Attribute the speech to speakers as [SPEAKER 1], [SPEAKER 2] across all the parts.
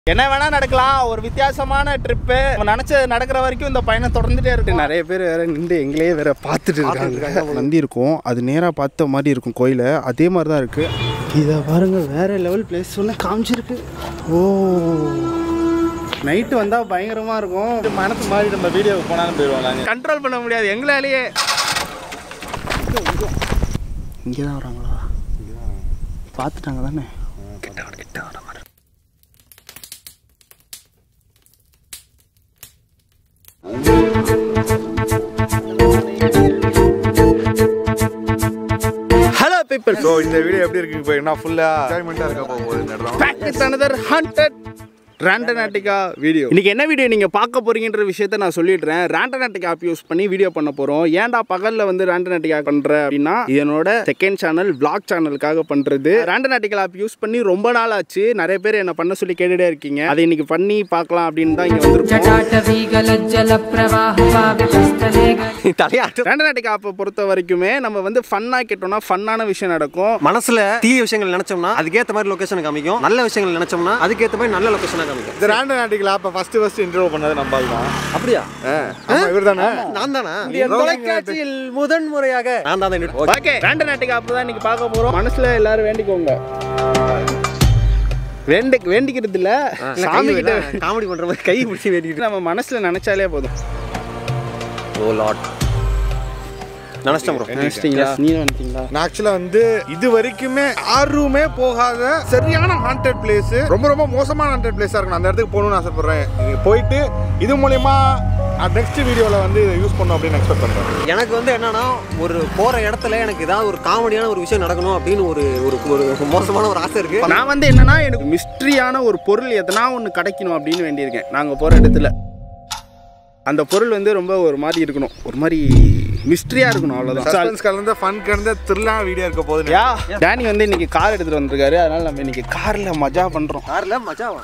[SPEAKER 1] என்ன வேணா நடக்கலாம் ஒரு வித்தியாசமான ட்ரிப்பு நினைச்சது நடக்கிற வரைக்கும் இந்த பயணம் தொடர்ந்துட்டே இருக்கு நிறைய பேர் வேற நின்று எங்களையே வேற பார்த்துட்டு இருக்காங்க நந்தி இருக்கும் அது நேராக பார்த்த மாதிரி இருக்கும் கோயிலை அதே மாதிரி தான் இருக்கு இதை பாருங்க வேற லெவல் பிளேஸ் ஒன்று காமிச்சிருக்கு ஓ நைட்டு வந்தால் பயங்கரமாக இருக்கும்
[SPEAKER 2] மனசு மாதிரி நம்ம வீடியோவுக்கு போனாலும் போயிடுவாங்க
[SPEAKER 1] கண்ட்ரோல் பண்ண முடியாது எங்களாலேயே இங்கே தான் வராங்களா பார்த்துட்டாங்க தானே கிட்ட வர கிட்ட வர மாதிரி ஹலோ பீப்பிள்
[SPEAKER 2] ஸோ இந்த வீடியோ எப்படி இருக்கு போயிருந்தா ஃபுல்லாக என்ஜாய்மெண்ட்டாக இருக்க போகுது இந்த இடம்
[SPEAKER 1] back with another haunted Randonautica video இன்னைக்கு என்ன வீடியோ நீங்கள் பார்க்க போறீங்கன்ற விஷயத்த நான் சொல்லிடுறேன் ரேண்டனாட்டிக் ஆப் யூஸ் பண்ணி வீடியோ பண்ண போகிறோம் ஏன்டா பகலில் வந்து ரேண்டனாட்டிக் ஆப் பண்ணுற அப்படின்னா இது என்னோட செகண்ட் சேனல் vlog சேனலுக்காக பண்ணுறது ரேண்டனாட்டிக்கல் ஆப் யூஸ் பண்ணி ரொம்ப நாள் ஆச்சு நிறைய பேர் என்ன பண்ண சொல்லி கேட்டுட்டே இருக்கீங்க அதை இன்னைக்கு பண்ணி பார்க்கலாம் அப்படின்னு தான் இங்கே வந்திருக்கோம்
[SPEAKER 3] जटाटवीगलज्जलप्रवाहपावितस्थले
[SPEAKER 1] ரேண்டனாட்டிக் ஆப்பை பொறுத்த வரைக்குமே நம்ம வந்து ஃபன்னாக கேட்டோம்னா ஃபன்னான விஷயம் நடக்கும்
[SPEAKER 4] மனசுல தீய விஷயங்கள் நினைச்சோம்னா அதுக்கேற்ற மாதிரி லொகேஷன் காமிக்கும் நல்ல விஷயங்கள் நினைச்சோம்னா அதுக்கேற்ற மாதிரி நல்ல லொகேஷனாக காமிக்கும்
[SPEAKER 2] இந்த ரேண்டம் நாட்டிக்கல் ஆப்பை ஃபர்ஸ்ட் ஃபர்ஸ்ட் இன்ட்ரோ பண்ணது நம்ம தான்
[SPEAKER 4] அப்படியா
[SPEAKER 2] ஆமா இவர் தானே
[SPEAKER 4] நான் தானா தொலைக்காட்சியில் முதன் முறையாக நான் தான் தான்
[SPEAKER 1] ஓகே ரேண்டனாட்டிக் ஆப் தான் இன்னைக்கு பார்க்க போகிறோம் மனசில் எல்லாரும் வேண்டிக்கோங்க வேண்டி வேண்டிக்கிறது இல்ல சாமி கிட்ட
[SPEAKER 4] காமெடி பண்ற மாதிரி கை பிடிச்சி வேண்டிட்டு
[SPEAKER 1] நம்ம மனசுல நினைச்சாலே போதும்
[SPEAKER 4] ஓ லாட் நினைச்சிட்டேன் ப்ரோ
[SPEAKER 1] நினைச்சிட்டீங்களா நீ நினைச்சீங்களா
[SPEAKER 2] நான் ஆக்சுவலாக வந்து இது வரைக்குமே யாருமே போகாத சரியான ஹாண்டட் பிளேஸ் ரொம்ப ரொம்ப மோசமான ஹாண்டட் பிளேஸாக இருக்கணும் அந்த இடத்துக்கு போகணும்னு ஆசைப்படுறேன் நீங்க போயிட்டு இது மூலயமா நெக்ஸ்ட் வீடியோவில் வந்து யூஸ் பண்ணணும் அப்படின்னு எக்ஸ்பெக்ட் பண்ணுறேன்
[SPEAKER 4] எனக்கு வந்து என்னன்னா ஒரு போற இடத்துல எனக்கு ஏதாவது ஒரு காமெடியான ஒரு விஷயம் நடக்கணும் அப்படின்னு ஒரு ஒரு ஒரு மோசமான ஒரு ஆசை இருக்கு
[SPEAKER 1] நான் வந்து என்னன்னா எனக்கு மிஸ்ட்ரியான ஒரு பொருள் எதனா ஒன்று கிடைக்கணும் அப்படின்னு வேண்டியிருக்கேன் நாங்கள் போகிற இடத்துல அந்த பொருள் வந்து ரொம்ப ஒரு மாதிரி இருக்கணும் ஒரு மாதிரி மிஸ்ட்ரியாக இருக்கணும் அவ்வளோதான்
[SPEAKER 2] சஸ்பென்ஸ் கலந்த ஃபன் கலந்த த்ரில்லான வீடியோ இருக்க போகுது
[SPEAKER 1] யா டேனி வந்து இன்னைக்கு கார் எடுத்துட்டு வந்திருக்காரு அதனால நம்ம இன்னைக்கு கார்ல மஜா பண்றோம்
[SPEAKER 4] கார்ல மச்சாவா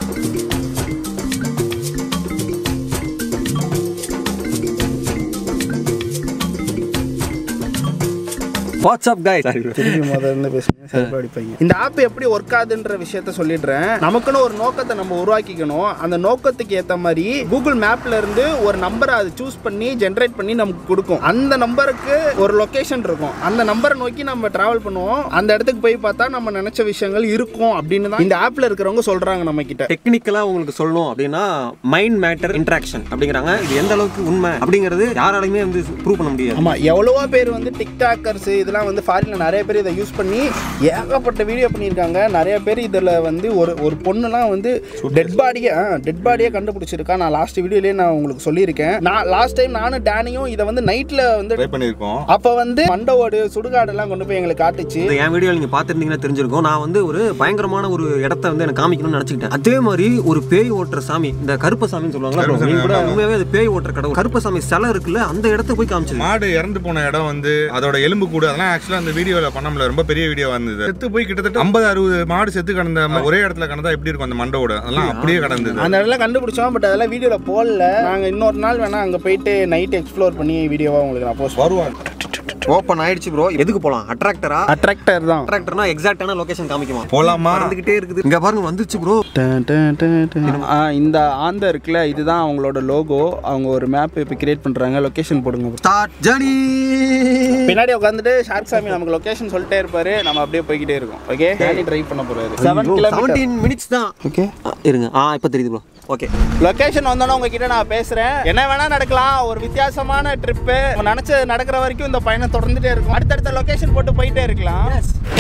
[SPEAKER 4] வாட்ஸ்அப் காய்
[SPEAKER 1] திரும்பி முதல்ல பேசுங்க சரிப்பா அடிப்பீங்க இந்த ஆப் எப்படி ஒர்க் ஆகுதுன்ற விஷயத்த சொல்லிடுறேன் நமக்குன்னு ஒரு நோக்கத்தை நம்ம உருவாக்கிக்கணும் அந்த நோக்கத்துக்கு ஏத்த மாதிரி கூகுள் மேப்ல இருந்து ஒரு நம்பரை அது சூஸ் பண்ணி ஜென்ரேட் பண்ணி நமக்கு கொடுக்கும் அந்த நம்பருக்கு ஒரு லொகேஷன் இருக்கும் அந்த நம்பரை நோக்கி நம்ம டிராவல் பண்ணுவோம் அந்த இடத்துக்கு போய் பார்த்தா நம்ம நினைச்ச விஷயங்கள் இருக்கும் அப்படின்னு தான் இந்த ஆப்ல இருக்கிறவங்க சொல்றாங்க நம்ம கிட்ட
[SPEAKER 4] டெக்னிக்கலா உங்களுக்கு சொல்லணும் அப்படின்னா மைண்ட் மேட்டர் இன்ட்ராக்ஷன் அப்படிங்கிறாங்க இது எந்த அளவுக்கு உண்மை அப்படிங்கிறது யாராலையுமே வந்து ப்ரூவ் பண்ண முடியாது
[SPEAKER 1] ஆமா எவ்வளவோ பேர் வந்து டிக்டாக்கர்ஸ் இதெல்லாம் வந்து ஃபாரின்ல நிறைய பேர் இதை யூஸ் பண்ணி ஏகப்பட்ட வீடியோ பண்ணியிருக்காங்க நிறைய பேர் இதில் வந்து ஒரு ஒரு பொண்ணுலாம் வந்து டெட் பாடியை டெட் பாடியை கண்டுபிடிச்சிருக்கா நான் லாஸ்ட் வீடியோலேயே நான் உங்களுக்கு சொல்லியிருக்கேன் நான் லாஸ்ட் டைம் நானும் டேனியும் இதை வந்து நைட்டில் வந்து
[SPEAKER 2] ட்ரை பண்ணியிருக்கோம்
[SPEAKER 1] அப்போ வந்து மண்டவோடு சுடுகாடெல்லாம் கொண்டு போய் எங்களுக்கு காட்டுச்சு
[SPEAKER 4] இந்த என் வீடியோ நீங்க பார்த்துருந்தீங்கன்னா தெரிஞ்சிருக்கும் நான் வந்து ஒரு பயங்கரமான ஒரு இடத்த வந்து எனக்கு காமிக்கணும்னு நினைச்சுக்கிட்டேன் அதே மாதிரி ஒரு பேய் ஓட்டுற சாமி இந்த கருப்பசாமின்னு சொல்லுவாங்களா bro? நீங்க கூட உண்மையாவே அது பேய் ஓட்டுற கடவுள் கருப்பசாமி சிலை இருக்குல்ல அந்த இடத்த போய் காமிச்சிருக்கேன்
[SPEAKER 2] மாடு இறந்து போன இடம் வந்து அதோட எலும்பு கூடு அதெல்லாம் ஆக்சுவலா அந்த வீடியோல பண்ண முடியல ரொம்ப பெரிய வீடியோ வந்தது செத்து போய் கிட்டத்தட்ட ஐம்பது அறுபது மாடு செத்து கிடந்த ம- ஒரே இடத்துல கிடந்தா எப்படி இருக்கும் அந்த மண்டோட அதெல்லாம் அப்படியே கிடந்தது
[SPEAKER 1] அந்த இடத்துல கண்டுபிடிச்சோம் பட் அதெல்லாம் வீடியோவில் போடல நாங்கள் இன்னொரு நாள் வேணால் அங்கே போயிட்டு நைட் எக்ஸ்ப்ளோர் பண்ணி வீடியோவாக உங்களுக்கு நான் போஸ்ட்
[SPEAKER 2] வருவாங்க
[SPEAKER 4] ஓப்பன் ஆயிடுச்சு ப்ரோ எதுக்கு போலாம் அட்ராக்டரா
[SPEAKER 1] அட்ராக்டர் தான்
[SPEAKER 4] அட்ராக்டர்னா எக்ஸாக்டான லொகேஷன் காமிக்குமா
[SPEAKER 2] போலாமா
[SPEAKER 4] பறந்துகிட்டே இருக்குது இங்க பாருங்க வந்துச்சு ப்ரோ
[SPEAKER 1] டன், டன், டன், டன். ஆ, இந்த ஆந்த இருக்குல்ல இதுதான் அவங்களோட லோகோ அவங்க ஒரு மேப் இப்போ கிரியேட் பண்றாங்க லொகேஷன் போடுங்க
[SPEAKER 4] ஸ்டார்ட் ஜர்னி
[SPEAKER 1] பின்னாடி உட்காந்துட்டு ஷார்க் சாமி நமக்கு லொகேஷன் சொல்லிட்டே இருப்பாரு நம்ம அப்படியே போய்கிட்டே இருக்கோம் ஓகே டேனி டிரைவ் பண்ண போறாரு செவன் கிலோமீட்டர்
[SPEAKER 4] செவன்டீன் மினிட்ஸ் தான்
[SPEAKER 1] ஓகே
[SPEAKER 4] ஆ, இருங்க ஆ இப்போ தெரியுது ப்ரோ ஓகே
[SPEAKER 1] லொகேஷன் வந்தோன்னே உங்ககிட்ட நான் பேசுறேன் என்ன வேணா நடக்கலாம் ஒரு வித்தியாசமான ட்ரிப்பு நினைச்சது நடக்கிற வரைக்கும் இந்த பயணம் தொடர்ந்துட்டே இருக்கும் அடுத்தடுத்த லொகேஷன் போட்டு போயிட்டே இருக்கலாம்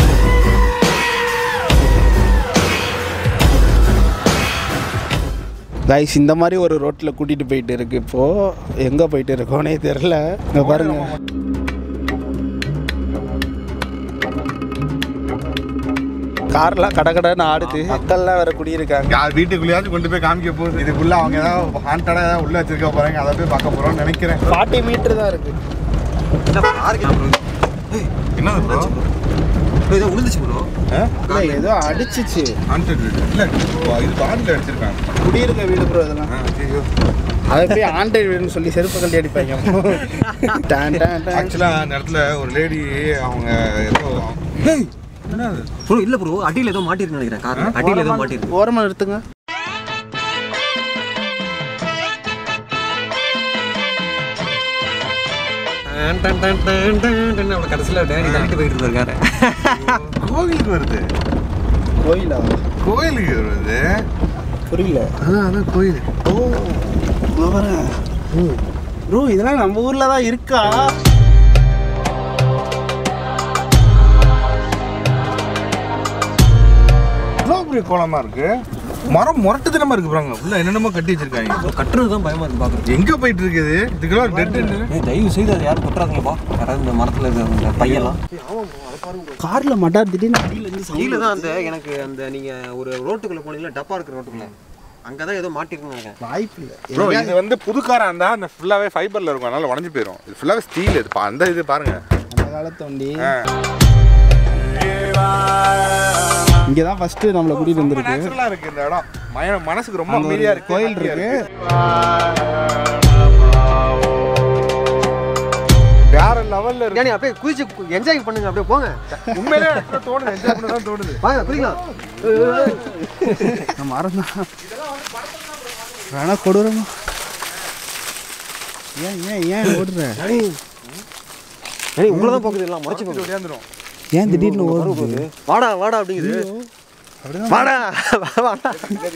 [SPEAKER 1] கைஸ் இந்த மாதிரி ஒரு ரோட்டில் கூட்டிகிட்டு போயிட்டு இருக்கு இப்போ எங்கே போயிட்டு இருக்கோனே தெரில இங்கே பாருங்க கார்லாம் கடை கடைன்னு ஆடுது மக்கள்லாம் வேற குடியிருக்காங்க
[SPEAKER 2] யார் வீட்டுக்குள்ளேயாச்சும் கொண்டு போய் காமிக்க போகுது இதுக்குள்ள அவங்க ஏதாவது ஹாண்டடா ஏதாவது உள்ள வச்சிருக்க போறாங்க அதை போய் பார்க்க போறோம்னு நினைக்கிறேன்
[SPEAKER 1] ஃபார்ட்டி மீட்டர் தான் இருக்கு
[SPEAKER 2] என்னது ப்ரோ
[SPEAKER 4] இதை விழுந்துச்சு ப்ரோ
[SPEAKER 1] இல்லை ஏதோ அடிச்சிச்சு
[SPEAKER 2] ஹாண்டட் இல்ல இது பாட்டில் அடிச்சிருக்காங்க
[SPEAKER 1] குடியிருக்க வீடு ப்ரோ இதெல்லாம்
[SPEAKER 2] ஆ, ஐயோ.
[SPEAKER 1] அதை போய் ஆண்ட்ராய்டு வீடுன்னு சொல்லி செருப்பு கட்டி அடிப்பாங்க டான், டான், டான்.
[SPEAKER 2] ஆக்சுவலா அந்த இடத்துல ஒரு லேடி அவங்க ஏதோ என்னது
[SPEAKER 4] ப்ரோ இல்ல ப்ரோ அடியில ஏதோ மாட்டிருக்கு நினைக்கிறேன் கார் அடியில ஏதோ மாட்டிருக்கு
[SPEAKER 1] ஓரமா நிறுத்துங்க
[SPEAKER 4] டன் டன் டன் டன் டன் டன் அப்படி கடைசியில் டேடி தள்ளிட்டு போயிட்டு இருக்காரு
[SPEAKER 2] கோவிலுக்கு வருது
[SPEAKER 1] கோயிலா
[SPEAKER 2] கோயிலுக்கு வருது
[SPEAKER 1] புரியல
[SPEAKER 2] அதான் அதான் கோயில்
[SPEAKER 1] ஓ இங்க வரேன் ப்ரோ இதெல்லாம் நம்ம ஊர்ல தான் இருக்கா
[SPEAKER 2] இவ்வளோ பெரிய கோலமா இருக்கு மரம் முரட்டுத்தனமா இருக்கு பாருங்க உள்ள என்னென்னமோ கட்டி வச்சிருக்காங்க
[SPEAKER 4] கட்டுறது தான் பயமா இருக்கு பார்க்குறது
[SPEAKER 2] எங்க போயிட்டு இருக்குது இதுக்கெல்லாம் டெட்
[SPEAKER 4] ஏய் தயவு செய்து அதை யாரும் கொட்டுறாதீங்கப்பா யாராவது இந்த மரத்தில் இருக்க அந்த பையெல்லாம்
[SPEAKER 1] கார்ல மட்டார் திடீர்னு அடியில இருந்து
[SPEAKER 4] கீழே தான் அந்த எனக்கு அந்த நீங்கள் ஒரு ரோட்டுக்குள்ளே போனீங்களா டப்பா இருக்கிற ரோட்டுக்குள்ள அங்கே தான் ஏதோ மாட்டிருக்குன்னு நினைக்கிறேன்
[SPEAKER 1] வாய்ப்பு இல்லை
[SPEAKER 2] ப்ரோ இது வந்து புது காரா இருந்தா அந்த ஃபுல்லாவே ஃபைபர்ல இருக்கும் அதனால உடஞ்சு போயிடும் இது ஃபுல்லாவே ஸ்டீல் இது பா- அந்த இது பாருங்க
[SPEAKER 1] அந்த காலத்து வண்டி இங்கே தான் ஃபர்ஸ்ட் நம்மளை கூட்டிட்டு
[SPEAKER 2] ரொம்ப
[SPEAKER 1] வந்திருக்கு
[SPEAKER 2] நேச்சுரலா இருக்கு இந்த இடம் மய- மனசுக்கு ரொம்ப
[SPEAKER 1] அங்க ஒரு
[SPEAKER 2] அமைதியா இருக்கு
[SPEAKER 1] கோயில்
[SPEAKER 2] happy-ஆ
[SPEAKER 1] இருக்கு.
[SPEAKER 2] வேற லெவல்ல இருக்கு
[SPEAKER 4] ஏனி அப்படியே குதிச்சு என்ஜாய் பண்ணுங்க அப்படியே போங்க
[SPEAKER 2] உண்மையிலே எனக்கு தோணுது என்ஜாய் பண்ண தான் தோணுது
[SPEAKER 4] வாங்க குதிக்கலாம்
[SPEAKER 1] நான் மறந்தான் வேணா கொடுறமா ஏன் ஏன் ஏன் ஓடுற
[SPEAKER 4] ஏனி உங்களை தான் போக்குது எல்லாம் முறைச்சு போகுது
[SPEAKER 2] ஓடியாந்துரும்
[SPEAKER 1] ஏன் திடீர்னு ஓடுது
[SPEAKER 4] வாடா வாடா அப்படிங்குது வாடா வாடா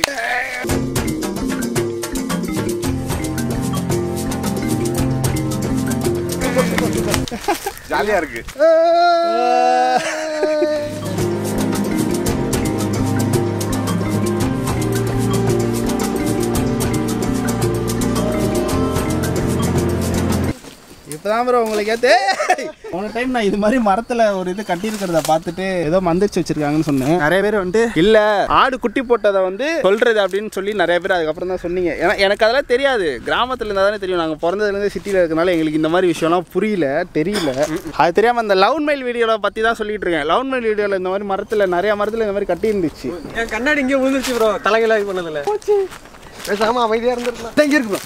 [SPEAKER 2] ஜாலியா இருக்கு
[SPEAKER 1] இப்பதான் ப்ரோ உங்களுக்கு ஏத்து போன டைம் நான் இது மாதிரி மரத்துல ஒரு இது கட்டியிருக்கிறத பார்த்துட்டு ஏதோ மந்திரிச்சு வச்சிருக்காங்கன்னு சொன்னேன் நிறைய பேர் வந்துட்டு இல்ல ஆடு குட்டி போட்டதை வந்து சொல்றது அப்படின்னு சொல்லி நிறைய பேர் அதுக்கப்புறம் தான் சொன்னீங்க ஏன்னா எனக்கு அதெல்லாம் தெரியாது கிராமத்துல இருந்தா தானே தெரியும் நாங்க பிறந்ததுல இருந்து சிட்டில இருக்கனால எங்களுக்கு இந்த மாதிரி விஷயம்லாம் புரியல தெரியல அது தெரியாம அந்த லவ் மெயில் வீடியோல பத்தி தான் சொல்லிட்டு இருக்கேன் லவ் மெயில் வீடியோல இந்த மாதிரி மரத்துல நிறைய மரத்துல இந்த மாதிரி கட்டி இருந்துச்சு
[SPEAKER 4] என் கண்ணாடி இங்கே விழுந்துருச்சு ப்ரோ தலைகளாக பண்ணதில்ல பேசாம அமைதியாக இருந்திருக்கலாம் இங்கே இருக்கு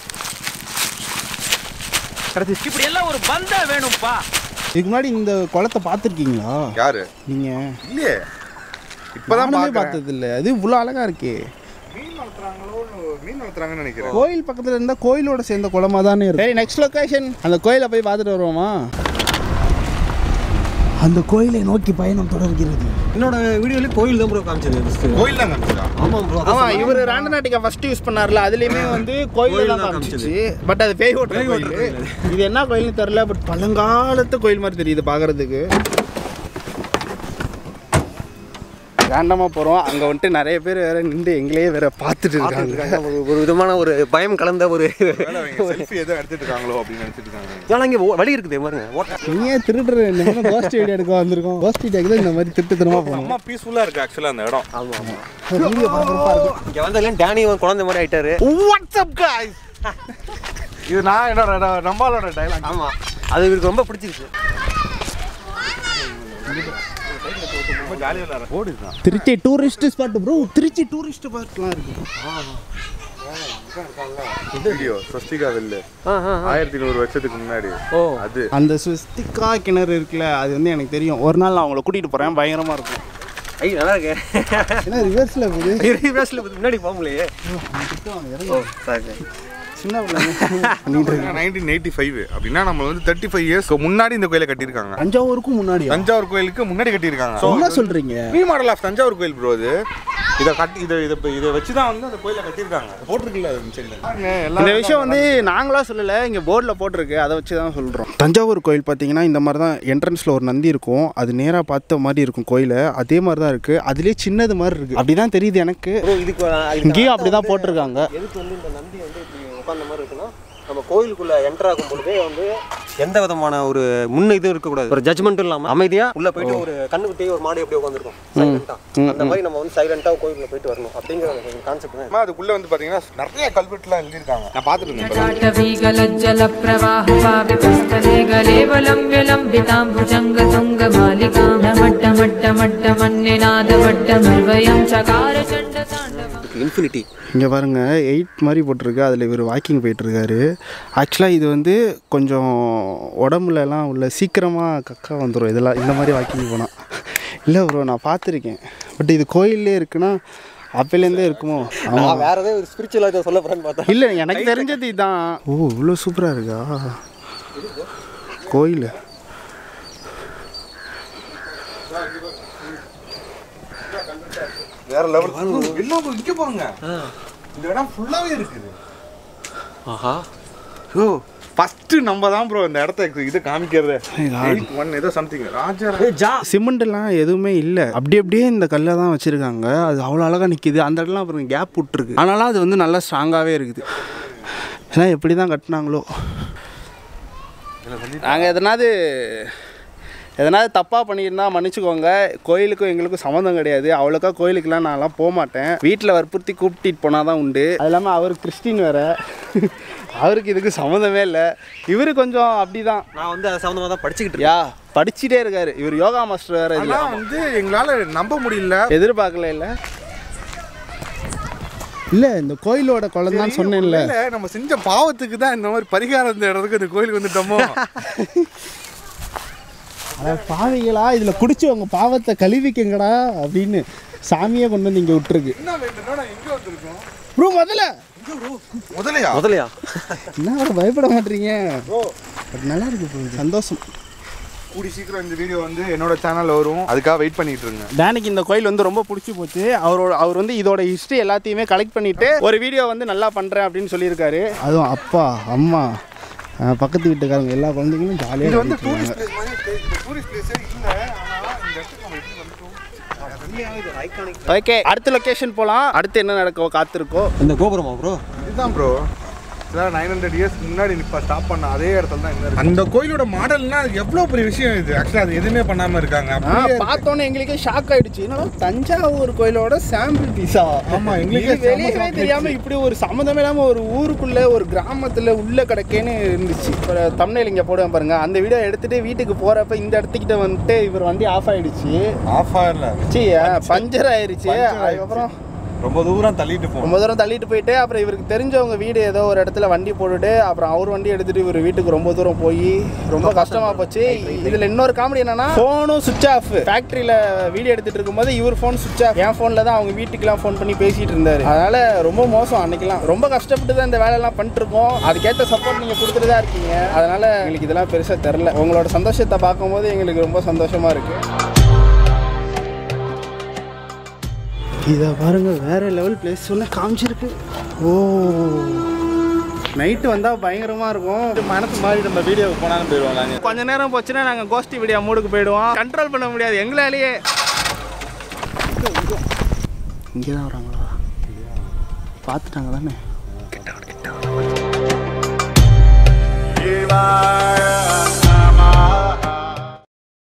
[SPEAKER 1] இப்படி எல்லாம் ஒரு பந்தா வேணும்ப்பா இதுக்கு முன்னாடி இந்த குளத்தை பார்த்துருக்கீங்களா
[SPEAKER 2] யாரு
[SPEAKER 1] நீங்க
[SPEAKER 2] இல்லையே இப்பதான்
[SPEAKER 1] நானுமே
[SPEAKER 2] பாக்குறேன்
[SPEAKER 1] பார்த்தது இல்ல அது இவ்வளோ அழகா இருக்கே
[SPEAKER 2] மீன் வளர்த்துறாங்களோ மீன் வளர்த்துறாங்கன்னு நினைக்கிறேன்
[SPEAKER 1] கோயில் பக்கத்துல இருந்தா கோயிலோட சேர்ந்த குளமா தானே இருக்கு சரி நெக்ஸ்ட் லொகேஷன் அந்த கோயிலை போய் பார்த்துட்டு வருவோமா அந்த கோயிலை நோக்கி பயணம் தொடர்கிறது
[SPEAKER 4] என்னோட வீடியோல கோயில் தான் ப்ரோ காமிச்சது first.
[SPEAKER 2] கோயில் தான் காமிச்சதா
[SPEAKER 4] ஆமாம் ப்ரோ
[SPEAKER 1] ஆமா இவர் ராண்டநாட்டிகா ஃபர்ஸ்ட் யூஸ் பண்ணார்ல அதுலயுமே வந்து கோயில்
[SPEAKER 4] கோயில்
[SPEAKER 1] தான்
[SPEAKER 4] தான்
[SPEAKER 1] காமிச்சிச்சு பட் அது பேய் ஓட்டுற
[SPEAKER 4] பேய்
[SPEAKER 1] கோயில்
[SPEAKER 4] ஓட்டுற
[SPEAKER 1] இது என்ன கோயில்னு தெரியல பட் பழங்காலத்து கோயில் மாதிரி தெரியுது பார்க்கறதுக்கு ரேண்டமாக போகிறோம் அங்கே வந்துட்டு நிறைய பேர் வேற நின்று எங்களையே வேற பார்த்துட்டு இருக்காங்க
[SPEAKER 4] ஒரு ஒரு விதமான ஒரு பயம் கலந்த ஒரு
[SPEAKER 2] செல்ஃபி எதுவும் எடுத்துட்டு இருக்காங்களோ அப்படின்னு நினைச்சிட்டு இருக்காங்க
[SPEAKER 4] ஏன்னா இங்கே வழி இருக்குது பாருங்க ஓட்ட
[SPEAKER 1] நீ ஏன் திருடுற இந்த மாதிரி கோஸ்ட் வீடியோ எடுக்க வந்திருக்கோம் கோஸ்ட் வீடியோக்கு தான் இந்த மாதிரி திருட்டுத்தனமாக போகணும்
[SPEAKER 2] அம்மா பீஸ்ஃபுல்லா இருக்கு ஆக்சுவலா அந்த இடம்
[SPEAKER 4] ஆமாம் ஆமாம்
[SPEAKER 1] வீடியோ பரபரப்பாக இருக்கும்
[SPEAKER 4] இங்கே வந்தாலும் டேனி ஒரு குழந்தை மாதிரி ஆயிட்டாரு
[SPEAKER 2] வாட்ஸ்அப் காய்ஸ் இது நான் என்னோட நம்மளோட டைலாக்
[SPEAKER 4] ஆமாம் அது இவருக்கு ரொம்ப பிடிச்சிருக்கு
[SPEAKER 2] ரொம்ப ஜாலியாக விளாட்ற ஓடுதான்
[SPEAKER 1] Trichy tourist spot bro Trichy tourist ஸ்பாட்லாம் இருக்கு
[SPEAKER 2] வீடியோ ஸ்வஸ்திகா வெல்லு
[SPEAKER 4] ஆ ஆ
[SPEAKER 2] ஆயிரத்தி நூறு வருஷத்துக்கு முன்னாடி
[SPEAKER 4] ஓ
[SPEAKER 2] அது
[SPEAKER 1] அந்த சுஸ்திகா கிணறு இருக்குல்ல அது வந்து எனக்கு தெரியும் ஒரு நாள் நான் அவங்கள கூட்டிகிட்டு போகிறேன் பயங்கரமாக இருக்கும்
[SPEAKER 4] ஐ நல்லா இருக்கு
[SPEAKER 1] ஏன்னா ரிவர்ஸில் போகுது
[SPEAKER 4] ரிவர்ஸில் முன்னாடி போக முடியலையே ஓ சாரி
[SPEAKER 1] சின்ன பிள்ளைங்க
[SPEAKER 2] நைன்டீன் எயிட்டி ஃபைவ் அப்படின்னா நம்ம வந்து தேர்ட்டி ஃபைவ் இயர்ஸ் முன்னாடி இந்த கோயிலை கட்டியிருக்காங்க
[SPEAKER 1] தஞ்சாவூருக்கும் முன்னாடி
[SPEAKER 2] தஞ்சாவூர் கோயிலுக்கு முன்னாடி கட்டியிருக்காங்க So,
[SPEAKER 1] என்ன சொல்கிறீங்க
[SPEAKER 2] நியூ மாடல் ஆஃப் தஞ்சாவூர் கோயில் ப்ரோ இது இதை கட்டி இதை இதை இதை வச்சு தான் வந்து அந்த கோயிலை கட்டியிருக்காங்க போட்டிருக்குல்ல அது சைடில்
[SPEAKER 1] இந்த விஷயம் வந்து நாங்களா சொல்லலை இங்கே போர்டில் போட்டிருக்கு அதை வச்சு தான் சொல்கிறோம் தஞ்சாவூர் கோயில் பார்த்தீங்கன்னா இந்த மாதிரி தான் என்ட்ரன்ஸில் ஒரு நந்தி இருக்கும் அது நேராக பார்த்த மாதிரி இருக்கும் கோயிலை அதே மாதிரி தான் இருக்குது அதுலேயே சின்னது மாதிரி இருக்குது அப்படி தான் தெரியுது எனக்கு
[SPEAKER 4] ப்ரோ இதுக்கு
[SPEAKER 1] இங்கேயும் அப்படி தான் போட்டிருக்காங்க
[SPEAKER 4] எதுக்கு வந்து இந்த நந்தி வந்து இப்படி உட்கார்ந்த மாதிரி இருக்குன்னா நம்ம கோயிலுக்குள்ள என்டர் ஆகும் பொழுதே வந்து எந்த விதமான ஒரு முன்ன இதுவும் இருக்கக்கூடாது ஒரு ஜட்மெண்ட்டும் இல்லாம அமைதியா உள்ள போயிட்டு ஒரு கண்ணுக்குட்டி ஒரு மாடு எப்படி உட்காந்துருக்கும் சைலண்டா அந்த மாதிரி நம்ம வந்து சைலண்டா கோயிலுக்குள்ள போயிட்டு வரணும் அப்படிங்கிற ஒரு கான்செப்ட் தான்
[SPEAKER 2] அம்மா அதுக்குள்ள வந்து பாத்தீங்கன்னா நிறைய கல்வெட்டுலாம் எழுதியிருக்காங்க நான் பார்த்துட்டு இருந்தேன்
[SPEAKER 3] जटाटवीगलज्जलप्रवाहपावितस्थले गलेवलम्ब्य लम्बिताम्बुजङ्गतुङ्गमालिकां नमट्टमट्टमट्टमन्निनादवट्टमर्वयं चकार चण्डताण्डवम्
[SPEAKER 4] இன்ஃபினிட்டி
[SPEAKER 1] இங்கே பாருங்க எயிட் மாதிரி போட்டிருக்கு அதில் இவர் வாக்கிங் போயிட்டுருக்காரு ஆக்சுவலாக இது வந்து கொஞ்சம் உடம்புலலாம் உள்ள சீக்கிரமாக கக்கா வந்துடும் இதெல்லாம் இந்த மாதிரி வாக்கிங் போனால் இல்லை ப்ரோ நான் பார்த்துருக்கேன் பட் இது கோயிலே இருக்குன்னா அப்போலேருந்தே இருக்குமோ ஆமாம்
[SPEAKER 4] நான் வேற ஏதாவது ஒரு ஸ்பிரிச்சுவலாக இதை சொல்ல போறேன்னு பார்த்தா
[SPEAKER 1] இல்லை எனக்கு தெரிஞ்சது இதான் ஓ இவ்வளோ சூப்பராக இருக்கா கோயில்
[SPEAKER 2] வேற லெவல் எல்லாம் bro, இங்க பாருங்க இந்த இடம் ஃபுல்லாவே இருக்குது
[SPEAKER 4] ஆஹா
[SPEAKER 2] ஓ ஃபர்ஸ்ட் நம்ம தான் ப்ரோ இந்த இடத்த இது காமிக்கிறது ஒன் ஏதோ சம்திங் ராஜா
[SPEAKER 4] ஜா
[SPEAKER 1] சிமெண்ட்லாம் எதுவுமே இல்லை அப்படி அப்படியே இந்த கல்லை தான் வச்சுருக்காங்க அது அவ்வளோ அழகாக நிற்கிது அந்த இடம்லாம் அப்புறம் கேப் விட்டுருக்கு ஆனாலும் அது வந்து நல்லா ஸ்ட்ராங்காகவே இருக்குது ஏன்னா எப்படி தான் கட்டினாங்களோ நாங்கள் எதனாவது எதனாவது தப்பாக பண்ணியிருந்தா மன்னிச்சுக்கோங்க கோயிலுக்கும் எங்களுக்கும் சம்மந்தம் கிடையாது அவ்வளோக்கா கோயிலுக்குலாம் நான்லாம் போக மாட்டேன் வீட்டில் வற்புறுத்தி கூப்பிட்டிட்டு போனால் தான் உண்டு அது இல்லாமல் அவர் கிறிஸ்டின் வேற அவருக்கு இதுக்கு சம்மந்தமே இல்லை இவர் கொஞ்சம் அப்படி தான்
[SPEAKER 4] நான் வந்து அது சம்மந்தமாக தான் படிச்சுக்கிட்டு இருக்கேன்
[SPEAKER 1] யா படிச்சுட்டே இருக்காரு இவர் யோகா மாஸ்டர் வேற இல்ல
[SPEAKER 2] அதெல்லாம் வந்து எங்களால நம்ப முடியல
[SPEAKER 1] எதிர்பார்க்கல இல்ல இல்ல இந்த கோயிலோட குழந்தை தான் சொன்னேன்ல
[SPEAKER 2] இல்ல நம்ம செஞ்ச பாவத்துக்கு தான் இந்த மாதிரி பரிகாரம் இந்த இடத்துக்கு இந்த கோயிலுக்கு வந்துட்டோமோ
[SPEAKER 1] அட பாவிகளா இதுல குடிச்சு உங்க பாவத்தை கழுவிக்கங்கடா அப்படின்னு சாமியே கொண்டு வந்து இங்க விட்டுருக்கு
[SPEAKER 2] என்ன வேண்டும்னா எங்க வந்திருக்கோம்
[SPEAKER 1] ப்ரோ முதல்ல
[SPEAKER 2] முதலையா
[SPEAKER 4] முதலையா
[SPEAKER 1] என்ன வர பயப்பட மாட்டீங்க அது நல்லா இருக்கு bro இது. சந்தோஷம்
[SPEAKER 2] கூடி சீக்கிரம் இந்த வீடியோ வந்து என்னோட சேனல்ல வரும் அதுக்காக வெயிட் பண்ணிட்டு இருங்க
[SPEAKER 1] டேனிக்கு இந்த கோயில் வந்து ரொம்ப பிடிச்சி போச்சு அவரோட அவர் வந்து இதோட ஹிஸ்ட்ரி எல்லாத்தையுமே கலெக்ட் பண்ணிட்டு ஒரு வீடியோ வந்து நல்லா பண்றேன் அப்படின்னு சொல்லியிருக்காரு அதுவும் அப்பா அம்மா அஹ் பக்கத்து வீட்டுக்காரங்க எல்லா குழந்தைங்களும்
[SPEAKER 2] இது
[SPEAKER 1] ஜாலியாக
[SPEAKER 2] வந்து டூரிஸ்ட் பிளேஸ் மாதிரி இந்த டூரிஸ்ட் பிளேஸே இல்ல ஆனா இந்த இடத்துக்கு நம்ம எப்படி வந்துட்டோம்
[SPEAKER 1] ஓகே அடுத்த லொகேஷன் போகலாம் அடுத்து என்ன நடக்கோ காத்திருக்கோ
[SPEAKER 4] இந்த கோபுரமா ப்ரோ
[SPEAKER 2] இதுதான் bro sir nine hundred years முன்னாடி இப்போ ஸ்டாப் பண்ண அதே இடத்துல தான் இந்த அந்த கோயிலோட மாடல்னா அது எவ்வளோ பெரிய விஷயம் இது ஆக்சுவலாக அது எதுவுமே பண்ணாமல் இருக்காங்க
[SPEAKER 1] ஆ,
[SPEAKER 2] அப்படியே
[SPEAKER 1] பார்த்தோன்னே எங்களுக்கே ஷாக் ஆயிடுச்சு என்னடா தஞ்சாவூர் கோயிலோட சாம்பிள் பீஸா
[SPEAKER 2] ஆமா, எங்களுக்கே
[SPEAKER 1] இது வெளியவே தெரியாம இப்படி ஒரு சம்மந்தமே இல்லாம ஒரு ஊருக்குள்ள ஒரு கிராமத்துல உள்ள கிடக்கேன்னு இருந்துச்சு ஒரு தமிழில் இங்க போடுவேன் பாருங்க அந்த வீடியோ எடுத்துட்டு வீட்டுக்கு போறப்ப இந்த இடத்துக்கிட்ட வந்துட்டு இவர் வண்டி ஆஃப் ஆயிடுச்சு
[SPEAKER 2] ஆஃப் ஆகல
[SPEAKER 1] சி பஞ்சர் ஆயிருச்சு அதுக்கப்புறம்
[SPEAKER 2] ரொம்ப தூரம் தள்ளிட்டு போகும்
[SPEAKER 1] ரொம்ப தூரம் தள்ளிட்டு போயிட்டு அப்புறம் இவருக்கு தெரிஞ்சவங்க வீடு ஏதோ ஒரு இடத்துல வண்டி போட்டுட்டு அப்புறம் அவர் வண்டி எடுத்துட்டு இவர் வீட்டுக்கு ரொம்ப தூரம் போய் ரொம்ப கஷ்டமா போச்சு இதுல இன்னொரு காமெடி என்னன்னா போனும் சுவிச் ஆஃப் ஃபேக்டரியில வீடியோ எடுத்துட்டு இருக்கும்போது இவர் ஃபோன் சுவிச் ஆஃப் என் ஃபோன்ல தான் அவங்க வீட்டுக்குலாம் ஃபோன் பண்ணி பேசிட்டு இருந்தாரு அதனால ரொம்ப மோசம் அன்னைக்கெல்லாம் ரொம்ப கஷ்டப்பட்டு தான் இந்த வேலையெல்லாம் பண்ணிட்டு இருக்கோம் அதுக்கேற்ற சப்போர்ட் நீங்க கொடுத்துட்டு தான் இருக்கீங்க அதனால எங்களுக்கு இதெல்லாம் பெருசா தெரில உங்களோட சந்தோஷத்தை பார்க்கும்போது எங்களுக்கு ரொம்ப சந்தோஷமா இருக்கு இதை பாருங்க வேற லெவல் பிளேஸ் சொன்ன காமிச்சிருக்கு ஓ நைட்டு வந்தால் பயங்கரமாக இருக்கும்
[SPEAKER 2] மனசு மாதிரி நம்ம வீடியோவுக்கு போனாலும் போயிடுவோம் நாங்கள்
[SPEAKER 1] கொஞ்ச நேரம் போச்சுன்னா நாங்கள் கோஷ்டி வீடியோ மூடுக்கு போயிடுவோம் கண்ட்ரோல் பண்ண முடியாது எங்களாலேயே இங்கே தான் வராங்களா பார்த்துட்டாங்க தானே